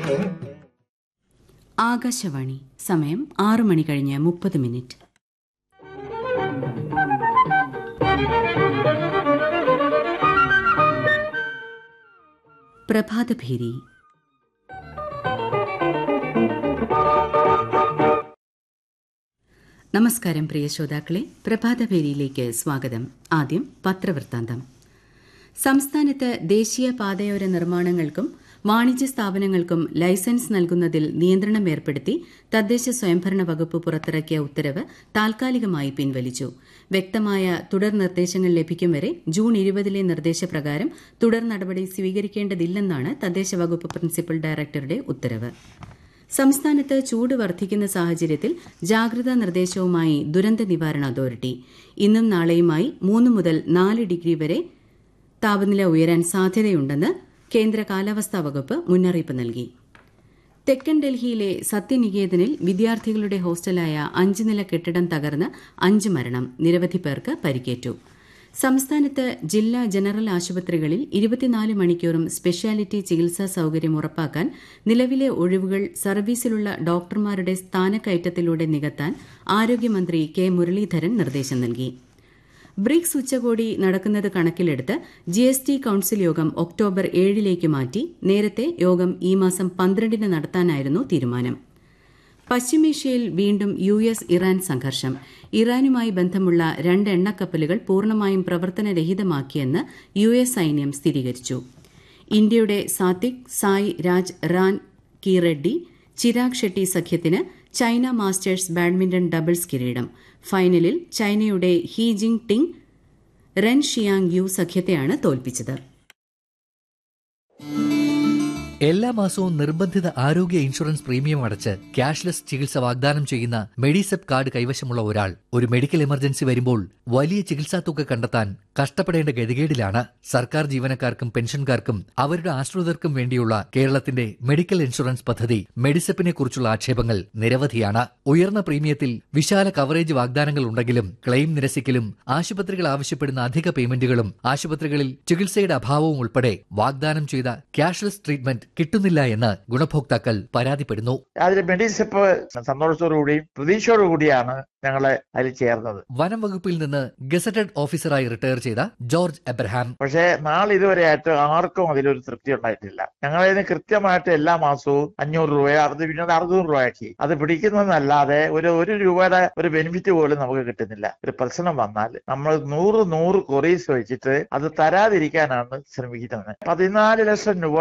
ആകാശവാണി സമയം ആറു മണി കഴിഞ്ഞ് മുപ്പത് മിനിറ്റ് പ്രഭാതഭേരി നമസ്കാരം പ്രിയ ശ്രോതാക്കളെ പ്രഭാതഭേരിയിലേക്ക് സ്വാഗതം ആദ്യം പത്രവൃത്താന്തം സംസ്ഥാനത്ത് ദേശീയ പാതയോര നിർമ്മാണങ്ങൾക്കും വാണിജ്യ സ്ഥാപനങ്ങൾക്കും ലൈസൻസ് നൽകുന്നതിൽ നിയന്ത്രണം ഏർപ്പെടുത്തി തദ്ദേശ സ്വയംഭരണ വകുപ്പ് പുറത്തിറക്കിയ ഉത്തരവ് താൽക്കാലികമായി പിൻവലിച്ചു വ്യക്തമായ തുടർ നിർദ്ദേശങ്ങൾ ലഭിക്കും വരെ ജൂൺ ഇരുപതിലെ നിർദ്ദേശപ്രകാരം തുടർ നടപടി സ്വീകരിക്കേണ്ടതില്ലെന്നാണ് തദ്ദേശ വകുപ്പ് പ്രിൻസിപ്പൽ ഡയറക്ടറുടെ ഉത്തരവ് സംസ്ഥാനത്ത് ചൂട് വർദ്ധിക്കുന്ന സാഹചര്യത്തിൽ ജാഗ്രതാ നിർദ്ദേശവുമായി ദുരന്ത നിവാരണ അതോറിറ്റി ഇന്നും നാളെയുമായി മൂന്ന് മുതൽ നാല് ഡിഗ്രി വരെ താപനില ഉയരാൻ സാധ്യതയുണ്ടെന്ന് കേന്ദ്ര കാലാവസ്ഥാ വകുപ്പ് മുന്നറിയിപ്പ് നൽകി തെക്കൻ ഡൽഹിയിലെ സത്യനികേതനിൽ വിദ്യാർത്ഥികളുടെ ഹോസ്റ്റലായ അഞ്ച് നില കെട്ടിടം തകർന്ന് അഞ്ച് മരണം നിരവധി പേർക്ക് പരിക്കേറ്റു സംസ്ഥാനത്ത് ജില്ലാ ജനറൽ ആശുപത്രികളിൽ ഇരുപത്തിനാല് മണിക്കൂറും സ്പെഷ്യാലിറ്റി ചികിത്സാ സൌകര്യം ഉറപ്പാക്കാൻ നിലവിലെ ഒഴിവുകൾ സർവീസിലുള്ള ഡോക്ടർമാരുടെ സ്ഥാനക്കയറ്റത്തിലൂടെ നികത്താൻ ആരോഗ്യമന്ത്രി കെ മുരളീധരൻ നിർദ്ദേശം നൽകി ബ്രിക്സ് ഉച്ചകോടി നടക്കുന്നത് കണക്കിലെടുത്ത് ജി എസ് ടി കൌൺസിൽ യോഗം ഒക്ടോബർ ഏഴിലേക്ക് മാറ്റി നേരത്തെ യോഗം ഈ മാസം പന്ത്രണ്ടിന് നടത്താനായിരുന്നു തീരുമാനം പശ്ചിമേഷ്യയിൽ വീണ്ടും യു എസ് ഇറാൻ സംഘർഷം ഇറാനുമായി ബന്ധമുള്ള രണ്ട് എണ്ണക്കപ്പലുകൾ പൂർണ്ണമായും പ്രവർത്തനരഹിതമാക്കിയെന്ന് യു എസ് സൈന്യം സ്ഥിരീകരിച്ചു ഇന്ത്യയുടെ സാത്വിക് സായ് രാജ് റാൻ കി റെഡ്ഡി ചിരാഗ് ഷെട്ടി സഖ്യത്തിന് ചൈന മാസ്റ്റേഴ്സ് ബാഡ്മിന്റൺ ഡബിൾസ് കിരീടം ഫൈനലിൽ ചൈനയുടെ ഹി ജിങ് ടിങ് റെൻ ഷിയാങ് യു സഖ്യത്തെയാണ് തോൽപ്പിച്ചത് എല്ലാ മാസവും നിർബന്ധിത ആരോഗ്യ ഇൻഷുറൻസ് പ്രീമിയം അടച്ച് ക്യാഷ്ലെസ് ചികിത്സ വാഗ്ദാനം ചെയ്യുന്ന മെഡിസെപ് കാർഡ് കൈവശമുള്ള ഒരാൾ ഒരു മെഡിക്കൽ എമർജൻസി വരുമ്പോൾ വലിയ ചികിത്സാ തുക കണ്ടെത്താൻ കഷ്ടപ്പെടേണ്ട ഗതികേടിലാണ് സർക്കാർ ജീവനക്കാർക്കും പെൻഷൻകാർക്കും അവരുടെ ആശ്രിതർക്കും വേണ്ടിയുള്ള കേരളത്തിന്റെ മെഡിക്കൽ ഇൻഷുറൻസ് പദ്ധതി മെഡിസെപ്പിനെ കുറിച്ചുള്ള ആക്ഷേപങ്ങൾ നിരവധിയാണ് ഉയർന്ന പ്രീമിയത്തിൽ വിശാല കവറേജ് വാഗ്ദാനങ്ങൾ ഉണ്ടെങ്കിലും ക്ലെയിം നിരസിക്കലും ആശുപത്രികൾ ആവശ്യപ്പെടുന്ന അധിക പേയ്മെന്റുകളും ആശുപത്രികളിൽ ചികിത്സയുടെ അഭാവവും ഉൾപ്പെടെ വാഗ്ദാനം ചെയ്ത ക്യാഷ്ലെസ് ട്രീറ്റ്മെന്റ് കിട്ടുന്നില്ല എന്ന് ഗുണഭോക്താക്കൾ പരാതിപ്പെടുന്നു അതിൽ മെഡിസിപ്പ് സന്തോഷത്തോടു കൂടിയും പ്രതീക്ഷയോടു കൂടിയാണ് ഞങ്ങളെ അതിൽ ചേർന്നത് വനം വകുപ്പിൽ നിന്ന് ഗസറ്റഡ് ഓഫീസറായി റിട്ടയർ ചെയ്ത ജോർജ് എബ്രഹാം പക്ഷേ നാളെ ഇതുവരെയായിട്ട് ആർക്കും അതിലൊരു തൃപ്തി ഉണ്ടായിട്ടില്ല ഞങ്ങളതിന് കൃത്യമായിട്ട് എല്ലാ മാസവും അഞ്ഞൂറ് രൂപ അത് പിന്നെ അറുന്നൂറ് രൂപയാക്കി അത് പിടിക്കുന്നതെന്നല്ലാതെ ഒരു ഒരു രൂപയുടെ ഒരു ബെനിഫിറ്റ് പോലും നമുക്ക് കിട്ടുന്നില്ല ഒരു പ്രശ്നം വന്നാൽ നമ്മൾ നൂറ് നൂറ് കൊറീസ് വെച്ചിട്ട് അത് തരാതിരിക്കാനാണ് ശ്രമിക്കുന്നത് പതിനാല് ലക്ഷം രൂപ